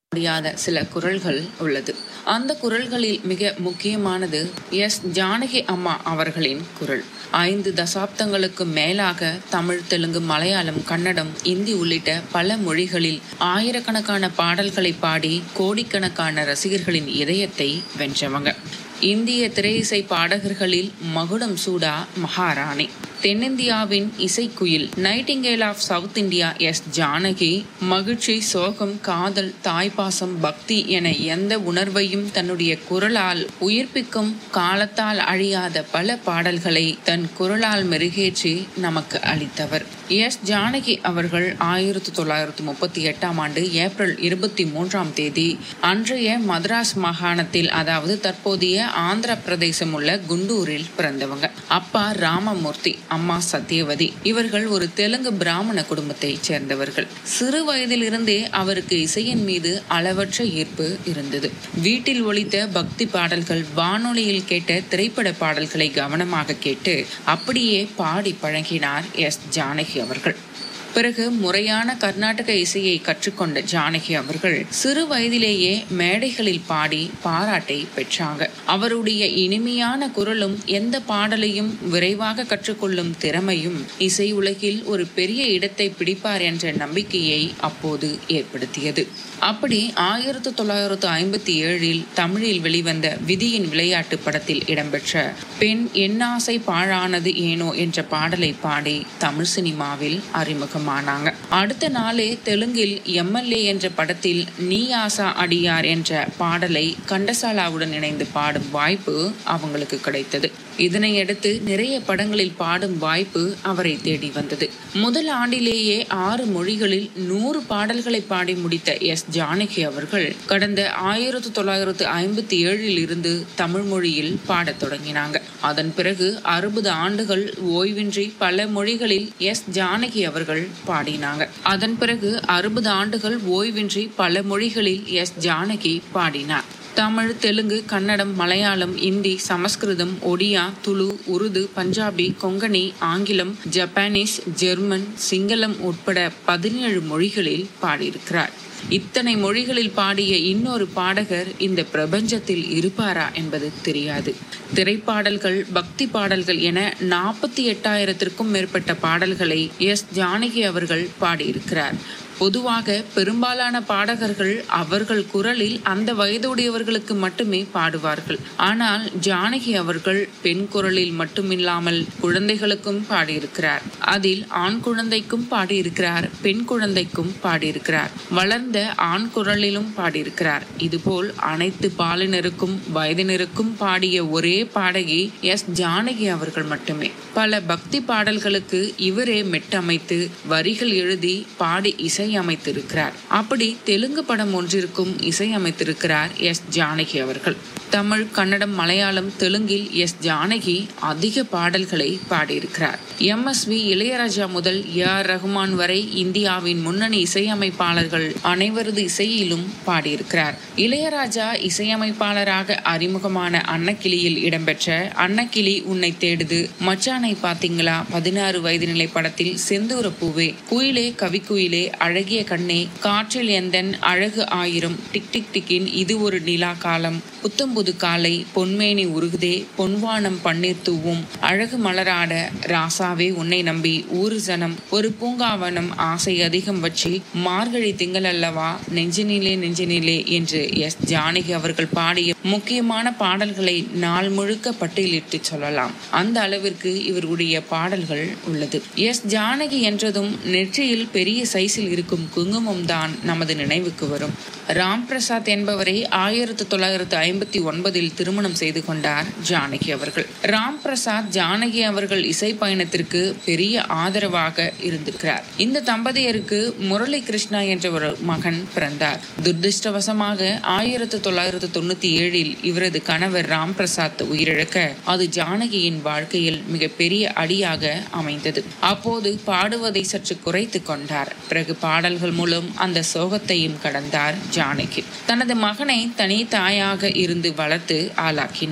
முடியாத சில குரல்கள் உள்ளது அந்த குரல்களில் மிக முக்கியமானது எஸ் ஜானகி அம்மா அவர்களின் குரல் ஐந்து தசாப்தங்களுக்கு மேலாக தமிழ் தெலுங்கு மலையாளம் கன்னடம் இந்தி உள்ளிட்ட பல மொழிகளில் ஆயிரக்கணக்கான பாடல்களை பாடி கோடிக்கணக்கான ரசிகர்களின் இதயத்தை வென்றவங்க இந்திய திரையிசை பாடகர்களில் மகுடம் சூடா மகாராணி தென்னிந்தியாவின் இசைக்குயில் nightingale of South India S Janaki மகிழ்ச்சி சோகம் காதல் தாய்ப்பாசம் பக்தி என எந்த உணர்வையும் தன்னுடைய குரலால் உயிர்ப்பிக்கும் காலத்தால் அழியாத பல பாடல்களை தன் குரலால் மெருகேற்றி நமக்கு அளித்தவர் எஸ் ஜானகி அவர்கள் ஆயிரத்தி தொள்ளாயிரத்தி முப்பத்தி எட்டாம் ஆண்டு ஏப்ரல் இருபத்தி மூன்றாம் தேதி அன்றைய மദ്രാஸ் மாகாணத்தில் அதாவது தற்போதைய ஆந்திர பிரதேசம் உள்ள குண்டூரில் பிறந்தவங்க அப்பா ராமமூர்த்தி அம்மா சத்யவதி இவர்கள் ஒரு தெலுங்கு பிராமண குடும்பத்தைச் சேர்ந்தவர்கள் சிறு வயதிலிருந்தே அவருக்கு இசையின் மீது அளவற்ற ஈர்ப்பு இருந்தது வீட்டில் ஒலித்த பக்தி பாடல்கள் வானொலியில் கேட்ட திரைப்பட பாடல்களை கவனமாக கேட்டு அப்படியே பாடி பழகினார் எஸ் ஜானகி அவர்கள் பிறகு முறையான கர்நாடக இசையை கற்றுக்கொண்ட ஜானகி அவர்கள் சிறு வயதிலேயே மேடைகளில் பாடி பாராட்டை பெற்றாங்க அவருடைய இனிமையான குரலும் எந்த பாடலையும் விரைவாக கற்றுக்கொள்ளும் திறமையும் இசை உலகில் ஒரு பெரிய இடத்தை பிடிப்பார் என்ற நம்பிக்கையை அப்போது ஏற்படுத்தியது அப்படி ஆயிரத்தி தொள்ளாயிரத்து ஐம்பத்தி ஏழில் தமிழில் வெளிவந்த விதியின் விளையாட்டு படத்தில் இடம்பெற்ற பெண் என்னாசை பாழானது ஏனோ என்ற பாடலை பாடி தமிழ் சினிமாவில் அறிமுகமானாங்க அடுத்த நாளே தெலுங்கில் எம்எல்ஏ என்ற படத்தில் நீ ஆசா அடியார் என்ற பாடலை கண்டசாலாவுடன் இணைந்து பாடும் வாய்ப்பு அவங்களுக்கு கிடைத்தது இதனையடுத்து நிறைய படங்களில் பாடும் வாய்ப்பு அவரை தேடி வந்தது முதல் ஆண்டிலேயே ஆறு மொழிகளில் நூறு பாடல்களை பாடி முடித்த எஸ் ஜானகி அவர்கள் கடந்த ஆயிரத்தி தொள்ளாயிரத்து ஐம்பத்தி ஏழில் இருந்து தமிழ் மொழியில் பாடத் தொடங்கினாங்க அதன் பிறகு அறுபது ஆண்டுகள் ஓய்வின்றி பல மொழிகளில் எஸ் ஜானகி அவர்கள் பாடினாங்க அதன் பிறகு அறுபது ஆண்டுகள் ஓய்வின்றி பல மொழிகளில் எஸ் ஜானகி பாடினார் தமிழ் தெலுங்கு கன்னடம் மலையாளம் இந்தி சமஸ்கிருதம் ஒடியா துளு உருது பஞ்சாபி கொங்கணி ஆங்கிலம் ஜப்பானீஸ் ஜெர்மன் சிங்களம் உட்பட பதினேழு மொழிகளில் பாடியிருக்கிறார் இத்தனை மொழிகளில் பாடிய இன்னொரு பாடகர் இந்த பிரபஞ்சத்தில் இருப்பாரா என்பது தெரியாது திரைப்பாடல்கள் பக்தி பாடல்கள் என நாற்பத்தி எட்டாயிரத்திற்கும் மேற்பட்ட பாடல்களை எஸ் ஜானகி அவர்கள் பாடியிருக்கிறார் பொதுவாக பெரும்பாலான பாடகர்கள் அவர்கள் குரலில் அந்த வயதுடையவர்களுக்கு மட்டுமே பாடுவார்கள் ஆனால் ஜானகி அவர்கள் பெண் குரலில் மட்டுமில்லாமல் குழந்தைகளுக்கும் பாடியிருக்கிறார் அதில் ஆண் குழந்தைக்கும் பாடியிருக்கிறார் பெண் குழந்தைக்கும் பாடியிருக்கிறார் வளர்ந்த ஆண் குரலிலும் பாடியிருக்கிறார் இதுபோல் அனைத்து பாலினருக்கும் வயதினருக்கும் பாடிய ஒரே பாடகி எஸ் ஜானகி அவர்கள் மட்டுமே பல பக்தி பாடல்களுக்கு இவரே மெட்டமைத்து வரிகள் எழுதி பாடி இசை இசையமைத்திருக்கிறார் அப்படி தெலுங்கு படம் ஒன்றிற்கும் இசையமைத்திருக்கிறார் எஸ் ஜானகி அவர்கள் தமிழ் கன்னடம் மலையாளம் தெலுங்கில் எஸ் ஜானகி அதிக பாடல்களை பாடியிருக்கிறார் எம் எஸ் வி இளையராஜா முதல் ஏ ஆர் ரகுமான் வரை இந்தியாவின் முன்னணி இசையமைப்பாளர்கள் அனைவரது இசையிலும் பாடியிருக்கிறார் இளையராஜா இசையமைப்பாளராக அறிமுகமான அன்னக்கிளியில் இடம்பெற்ற அன்னக்கிளி உன்னை தேடுது மச்சானை பாத்தீங்களா பதினாறு வயது நிலை படத்தில் செந்தூர பூவே குயிலே கவிக்குயிலே அழகிய கண்ணே காற்றில் எந்தன் அழகு ஆயிரம் டிக் டிக் டிக்கின் இது ஒரு நிலா காலம் புத்தம்புது காலை பொன்மேனி உருகுதே பொன்வானம் பன்னீர் தூவும் அழகு மலராட ராசாவே உன்னை நம்பி ஊரு ஜனம் ஒரு பூங்காவனம் ஆசை அதிகம் வச்சு மார்கழி திங்கள் அல்லவா நெஞ்சினிலே நெஞ்சினிலே என்று எஸ் ஜானகி அவர்கள் பாடிய முக்கியமான பாடல்களை நாள் முழுக்க பட்டியலிட்டு சொல்லலாம் அந்த அளவிற்கு இவருடைய பாடல்கள் உள்ளது எஸ் ஜானகி என்றதும் நெற்றியில் பெரிய சைஸில் இருக்கும் குங்குமம் தான் நமது நினைவுக்கு வரும் ராம் பிரசாத் என்பவரை ஆயிரத்தி தொள்ளாயிரத்து ஐம்பத்தி ஒன்பதில் திருமணம் செய்து கொண்டார் ஜானகி அவர்கள் ராம் பிரசாத் ஜானகி அவர்கள் இசை பயணத்திற்கு பெரிய ஆதரவாக இருந்திருக்கிறார் இந்த தம்பதியருக்கு முரளி கிருஷ்ணா என்ற ஒரு மகன் பிறந்தார் துர்திருஷ்டவசமாக ஆயிரத்தி தொள்ளாயிரத்து தொண்ணூத்தி ஏழில் இவரது கணவர் ராம் பிரசாத் உயிரிழக்க அது ஜானகியின் வாழ்க்கையில் மிகப்பெரிய அடியாக அமைந்தது அப்போது பாடுவதை சற்று குறைத்து கொண்டார் பிறகு பாடல்கள் மூலம் அந்த சோகத்தையும் கடந்தார் ஜானகி தனது மகனை தனி தாயாக இருந்து வளர்த்து ஆளாக்கினார்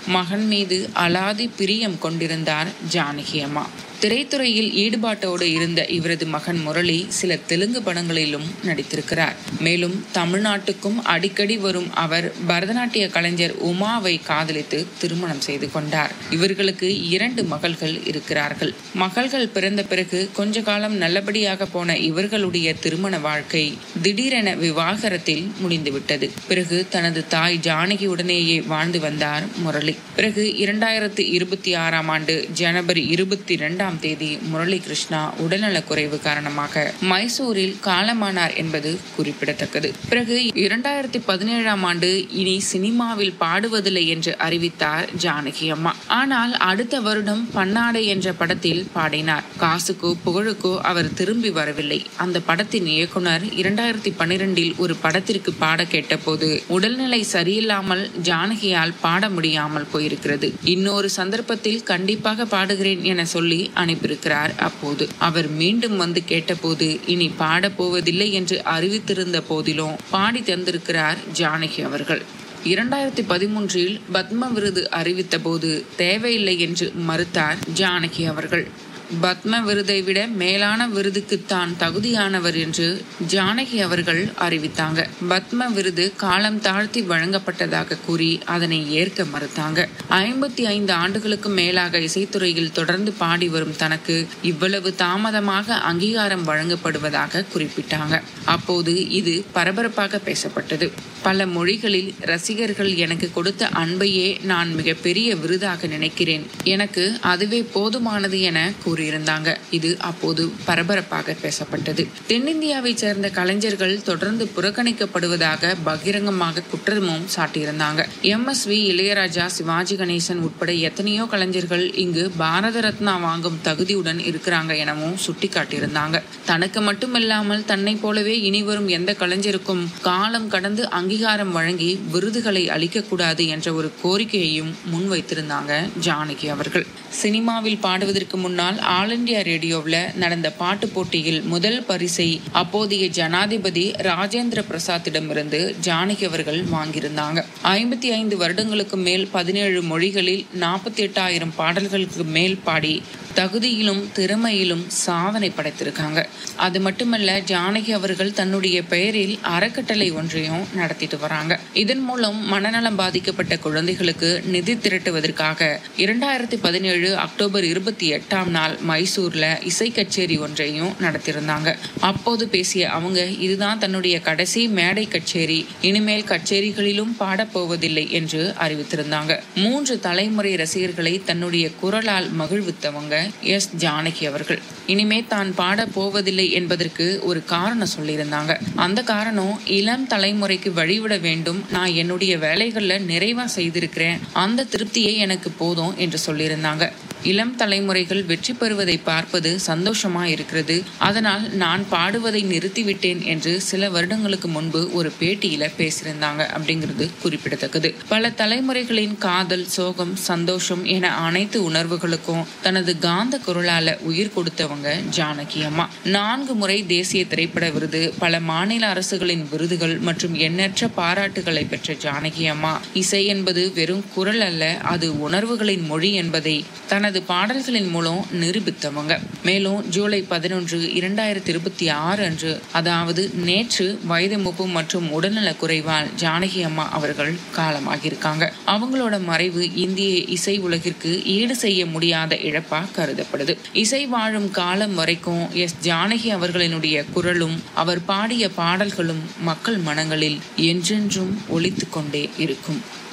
மகன் மீது அலாதி பிரியம் கொண்டிருந்தார் ஜானகி அம்மா திரைத்துறையில் ஈடுபாட்டோடு இருந்த இவரது மகன் முரளி சில தெலுங்கு படங்களிலும் நடித்திருக்கிறார் மேலும் தமிழ்நாட்டுக்கும் அடிக்கடி வரும் அவர் பரதநாட்டிய கலைஞர் உமாவை காதலித்து திருமணம் செய்து கொண்டார் இவர்களுக்கு இரண்டு மகள்கள் இருக்கிறார்கள் மகள்கள் பிறந்த பிறகு கொஞ்ச காலம் நல்லபடியாக போன இவர்களுடைய திருமண வாழ்க்கை திடீரென விவாகரத்தில் முடிந்துவிட்டது பிறகு தனது தாய் ஜானகியுடனேயே வாழ்ந்து வந்தார் முரளி பிறகு இரண்டாயிரத்து இருபத்தி ஆறாம் ஆண்டு ஜனவரி இருபத்தி இரண்டாம் இரண்டாம் தேதி முரளி கிருஷ்ணா உடல்நலக் குறைவு காரணமாக மைசூரில் காலமானார் என்பது குறிப்பிடத்தக்கது பிறகு இரண்டாயிரத்தி பதினேழாம் ஆண்டு இனி சினிமாவில் பாடுவதில்லை என்று அறிவித்தார் ஜானகி அம்மா ஆனால் அடுத்த வருடம் பன்னாடை என்ற படத்தில் பாடினார் காசுக்கோ புகழுக்கோ அவர் திரும்பி வரவில்லை அந்த படத்தின் இயக்குனர் இரண்டாயிரத்தி பன்னிரெண்டில் ஒரு படத்திற்கு பாட கேட்டபோது உடல்நிலை சரியில்லாமல் ஜானகியால் பாட முடியாமல் போயிருக்கிறது இன்னொரு சந்தர்ப்பத்தில் கண்டிப்பாக பாடுகிறேன் என சொல்லி அனுப்பியிருக்கிறார் அப்போது அவர் மீண்டும் வந்து கேட்டபோது இனி பாடப் போவதில்லை என்று அறிவித்திருந்த போதிலும் பாடி தந்திருக்கிறார் ஜானகி அவர்கள் இரண்டாயிரத்தி பதிமூன்றில் பத்ம விருது அறிவித்த போது தேவையில்லை என்று மறுத்தார் ஜானகி அவர்கள் பத்ம விருதை விட மேலான விருதுக்கு தான் தகுதியானவர் என்று ஜானகி அவர்கள் அறிவித்தாங்க பத்ம விருது காலம் தாழ்த்தி வழங்கப்பட்டதாக கூறி அதனை ஏற்க மறுத்தாங்க ஐம்பத்தி ஐந்து ஆண்டுகளுக்கு மேலாக இசைத்துறையில் தொடர்ந்து பாடி வரும் தனக்கு இவ்வளவு தாமதமாக அங்கீகாரம் வழங்கப்படுவதாக குறிப்பிட்டாங்க அப்போது இது பரபரப்பாக பேசப்பட்டது பல மொழிகளில் ரசிகர்கள் எனக்கு கொடுத்த அன்பையே நான் மிகப்பெரிய விருதாக நினைக்கிறேன் எனக்கு அதுவே போதுமானது என கூறியிருந்தாங்க இது அப்போது பரபரப்பாக பேசப்பட்டது தென்னிந்தியாவை சேர்ந்த கலைஞர்கள் தொடர்ந்து புறக்கணிக்கப்படுவதாக பகிரங்கமாக குற்றமும் சாட்டியிருந்தாங்க எம் எஸ் வி இளையராஜா சிவாஜி கணேசன் உட்பட எத்தனையோ கலைஞர்கள் இங்கு பாரத ரத்னா வாங்கும் தகுதியுடன் இருக்கிறாங்க எனவும் சுட்டிக்காட்டியிருந்தாங்க தனக்கு மட்டுமில்லாமல் தன்னை போலவே இனிவரும் எந்த கலைஞருக்கும் காலம் கடந்து அங்கீகாரம் வழங்கி விருதுகளை அளிக்கக்கூடாது என்ற ஒரு கோரிக்கையையும் முன்வைத்திருந்தாங்க ஜானகி அவர்கள் சினிமாவில் பாடுவதற்கு முன்னால் ஆல் இண்டியா ரேடியோவில் நடந்த பாட்டு போட்டியில் முதல் பரிசை அப்போதைய ஜனாதிபதி ராஜேந்திர பிரசாத்திடமிருந்து ஜானகி அவர்கள் வாங்கியிருந்தாங்க ஐம்பத்தி ஐந்து வருடங்களுக்கு மேல் பதினேழு மொழிகளில் நாற்பத்தி எட்டாயிரம் பாடல்களுக்கு மேல் பாடி தகுதியிலும் திறமையிலும் சாதனை படைத்திருக்காங்க அது மட்டுமல்ல ஜானகி அவர்கள் தன்னுடைய பெயரில் அறக்கட்டளை ஒன்றையும் நடத்திட்டு வராங்க இதன் மூலம் மனநலம் பாதிக்கப்பட்ட குழந்தைகளுக்கு நிதி திரட்டுவதற்காக இரண்டாயிரத்தி பதினேழு அக்டோபர் இருபத்தி எட்டாம் நாள் மைசூர்ல இசை கச்சேரி ஒன்றையும் நடத்தியிருந்தாங்க அப்போது பேசிய அவங்க இதுதான் தன்னுடைய கடைசி மேடை கச்சேரி இனிமேல் கச்சேரிகளிலும் பாடப்போவதில்லை என்று அறிவித்திருந்தாங்க மூன்று தலைமுறை ரசிகர்களை தன்னுடைய குரலால் மகிழ்வித்தவங்க எஸ் ஜானகி அவர்கள் இனிமே தான் பாட போவதில்லை என்பதற்கு ஒரு காரணம் சொல்லியிருந்தாங்க அந்த காரணம் இளம் தலைமுறைக்கு வழிவிட வேண்டும் நான் என்னுடைய வேலைகள்ல நிறைவா செய்திருக்கிறேன் அந்த திருப்தியே எனக்கு போதும் என்று சொல்லியிருந்தாங்க இளம் தலைமுறைகள் வெற்றி பெறுவதை பார்ப்பது சந்தோஷமா இருக்கிறது அதனால் நான் பாடுவதை நிறுத்திவிட்டேன் என்று சில வருடங்களுக்கு முன்பு ஒரு பேட்டியில பேசியிருந்தாங்க அப்படிங்கிறது குறிப்பிடத்தக்கது பல தலைமுறைகளின் காதல் சோகம் சந்தோஷம் என அனைத்து உணர்வுகளுக்கும் தனது காந்த குரலால உயிர் கொடுத்தவங்க ஜானகி அம்மா நான்கு முறை தேசிய திரைப்பட விருது பல மாநில அரசுகளின் விருதுகள் மற்றும் எண்ணற்ற பாராட்டுகளை பெற்ற ஜானகி அம்மா இசை என்பது வெறும் குரல் அல்ல அது உணர்வுகளின் மொழி என்பதை தனது பாடல்களின் மூலம் நிரூபித்தவங்க மேலும் ஜூலை பதினொன்று இரண்டாயிரத்தி இருபத்தி ஆறு அன்று அதாவது நேற்று வயது முப்பு மற்றும் உடல்நலக் குறைவால் ஜானகி அம்மா அவர்கள் காலமாகியிருக்காங்க அவங்களோட மறைவு இந்திய இசை உலகிற்கு ஈடு செய்ய முடியாத இழப்பா கருதப்படுது இசை வாழும் காலம் வரைக்கும் எஸ் ஜானகி அவர்களினுடைய குரலும் அவர் பாடிய பாடல்களும் மக்கள் மனங்களில் என்றென்றும் ஒலித்து கொண்டே இருக்கும்